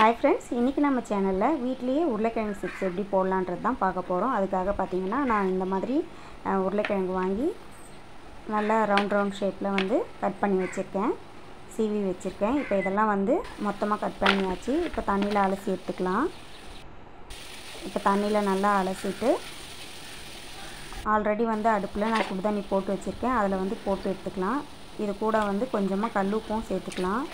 hi friends இன்றைக்கி நம்ம சேனலில் வீட்லேயே உருளைக்கிழங்கு சிப்ஸ் எப்படி போடலான்றது தான் பார்க்க போகிறோம் அதுக்காக பார்த்தீங்கன்னா நான் இந்த மாதிரி அஹ், உருளைக்கிழங்கு வாங்கி நல்லா ரவுண்ட் ரவுண்ட் ஷேப்பில் வந்து கட் பண்ணி வச்சுருக்கேன் சீவி வச்சுருக்கேன் இப்போ இதெல்லாம் வந்து மொத்தமாக கட் பண்ணியாச்சு இப்போ தண்ணியில் அலசி எடுத்துக்கலாம் இப்போ தண்ணியில் நல்லா அலசிட்டு ஆல்ரெடி வந்து அடுப்பில் நான் சுடு தண்ணி போட்டு வச்சுருக்கேன் அதில் வந்து போட்டு எடுத்துக்கலாம் இது கூட வந்து கொஞ்சமாக கல்லுப்பும் சேர்த்துக்கலாம்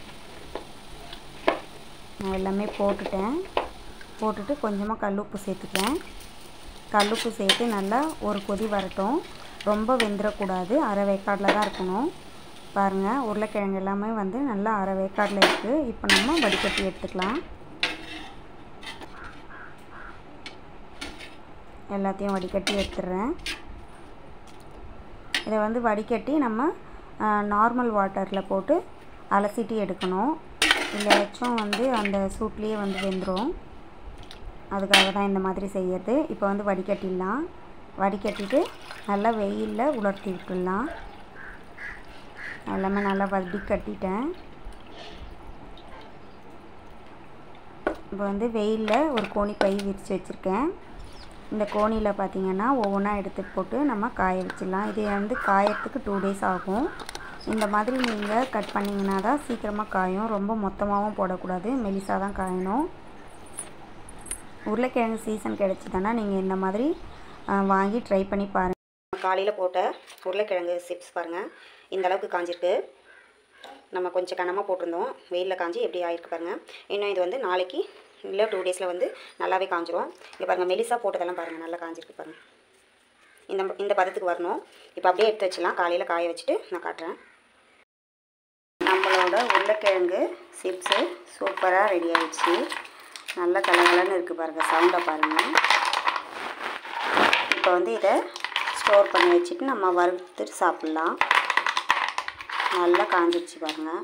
நான் எல்லாமே போட்டுட்டேன் போட்டுட்டு கொஞ்சமாக கல்லுப்பு சேர்த்துக்கிறேன் கல்லுப்பு சேர்த்து நல்லா ஒரு கொதி வரட்டும் ரொம்ப வெந்துடக்கூடாது அரை வேக்காடில் தான் இருக்கணும் பாருங்கள் உருளைக்கிழங்கு எல்லாமே வந்து நல்லா அரை வேக்காடில் இருக்குது இப்போ நம்ம வடிகட்டி எடுத்துக்கலாம் எல்லாத்தையும் வடிகட்டி எடுத்துடுறேன் இதை வந்து வடிகட்டி நம்ம நார்மல் வாட்டரில் போட்டு அலசிட்டு எடுக்கணும் இல்லையாச்சும் வந்து அந்த சூட்லேயே வந்து வெந்துடும் அதுக்காக தான் இந்த மாதிரி செய்யறது இப்போ வந்து வடிகட்டிடலாம் வடிகட்டிட்டு நல்லா வெயிலில் உலர்த்தி விட்டுடலாம் எல்லாமே நல்லா வடிகட்டிட்டேன் இப்போ வந்து வெயிலில் ஒரு கோணி பை விரித்து வச்சுருக்கேன் இந்த கோணியில் பார்த்திங்கன்னா ஒவ்வொன்றா எடுத்து போட்டு நம்ம காய வச்சிடலாம் இது வந்து காயறதுக்கு டூ டேஸ் ஆகும் இந்த மாதிரி நீங்கள் கட் பண்ணிங்கன்னா தான் சீக்கிரமாக காயும் ரொம்ப மொத்தமாகவும் போடக்கூடாது மெலிசாக தான் காயணும் உருளைக்கிழங்கு சீசன் கிடச்சிதுன்னா நீங்கள் இந்த மாதிரி ஆஹ், வாங்கி ட்ரை பண்ணி பாருங்கள் காலையில் போட்ட உருளைக்கிழங்கு சிப்ஸ் பாருங்கள் இந்த அளவுக்கு காஞ்சிருக்கு நம்ம கொஞ்சம் கனமாக போட்டிருந்தோம் வெயிலில் காஞ்சி எப்படி ஆயிருக்கு பாருங்கள் இன்னும் இது வந்து நாளைக்கு இல்லை டூ டேஸில் வந்து நல்லாவே காஞ்சிரும் இங்கே பாருங்கள் மெலிசாக போட்டதெல்லாம் பாருங்கள் நல்லா காஞ்சிருக்கு பாருங்கள் இந்த இந்த பதத்துக்கு வரணும் இப்போ அப்படியே எடுத்து வச்சிடலாம் காலையில் காய வச்சுட்டு நான் காட்டுறேன் நம்மளோட உருளைக்கிழங்கு சிப்ஸு சூப்பராக ரெடி ஆயிடுச்சு நல்ல கலகலன்னு இருக்குது பாருங்கள் சவுண்டை பாருங்கள் இப்போ வந்து இதை ஸ்டோர் பண்ணி வச்சுட்டு நம்ம வறுத்துட்டு சாப்பிட்லாம் நல்லா காஞ்சிடுச்சு பாருங்கள்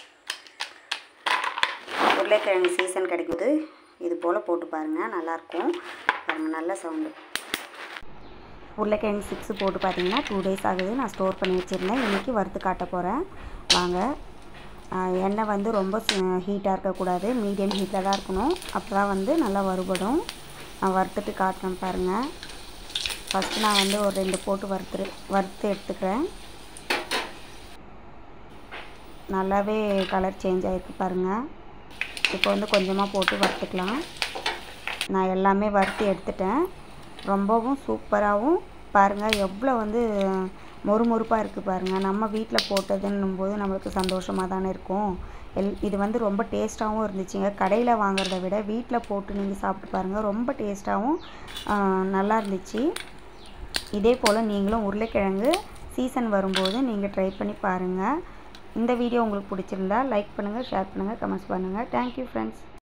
உருளைக்கிழங்கு சீசன் கிடைக்குது இது போல் போட்டு பாருங்கள் நல்லாயிருக்கும் பாருங்கள் நல்ல சவுண்டு உருளைக்கிழங்கு சிப்ஸ் போட்டு பார்த்தீங்கன்னா டூ டேஸ் ஆகுது நான் ஸ்டோர் பண்ணி வச்சுருந்தேன் இன்றைக்கி வறுத்து காட்ட போகிறேன் வாங்க ஆஹ் எண்ணெய் வந்து ரொம்ப ஹீட்டாக இருக்கக்கூடாது மீடியம் ஹீட்டில் தான் இருக்கணும் அப்போ தான் வந்து நல்லா வறுபடும் நான் வறுத்துட்டு காட்டுறேன் பாருங்கள் ஃபஸ்ட்டு நான் வந்து ஒரு ரெண்டு போட்டு வறுத்துரு வறுத்து எடுத்துக்கிறேன் நல்லாவே கலர் சேஞ்ச் ஆகிருக்கு பாருங்கள் இப்போ வந்து கொஞ்சமாக போட்டு வறுத்துக்கலாம் நான் எல்லாமே வறுத்து எடுத்துட்டேன் ரொம்பவும் சூப்பராகவும் பாருங்கள் எவ்வளோ வந்து மொறுமொறுப்பாக இருக்குது பாருங்கள் நம்ம வீட்டில் போட்டதுன்னும் போது நம்மளுக்கு சந்தோஷமாக தானே இருக்கும் எல் இது வந்து ரொம்ப டேஸ்ட்டாகவும் இருந்துச்சுங்க கடையில் வாங்குறத விட வீட்டில் போட்டு நீங்கள் சாப்பிட்டு பாருங்கள் ரொம்ப டேஸ்ட்டாகவும் நல்லா இருந்துச்சு இதே போல் நீங்களும் உருளைக்கிழங்கு சீசன் வரும்போது நீங்கள் ட்ரை பண்ணி பாருங்கள் இந்த வீடியோ உங்களுக்கு பிடிச்சிருந்தா லைக் பண்ணுங்கள் ஷேர் பண்ணுங்கள் கமெண்ட்ஸ் பண்ணுங்கள் தேங்க்யூ ஃப்ரெண்ட்ஸ்